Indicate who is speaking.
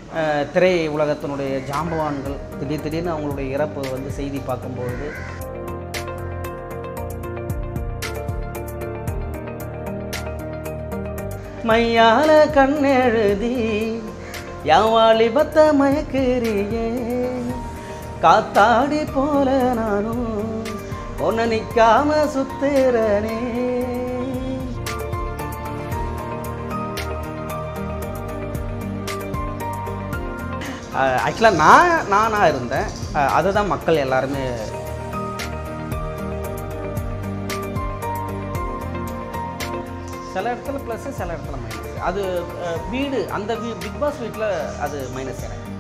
Speaker 1: அஹ், திரை உலகத்தினுடைய ஜாம்பவான்கள் திடீர் திடீர்னு அவங்களுடைய இறப்பு வந்து செய்தி பார்க்கும்போது மையால கண்ணெழுதி யாவாலிபத்த மயக்கிறியே காத்தாடி போல நானும் ஒன்று நிற்காம சுத்துறனே ஆக்சுவலாக நான் நானாக இருந்தேன் அஹ் அதுதான் மக்கள் எல்லாருமே சில இடத்துல ப்ளஸ் சில இடத்துல மைனஸ் அது அஹ், வீடு அந்த வீ பிக் பாஸ் வீட்டில் அது மைனஸ் எனக்கு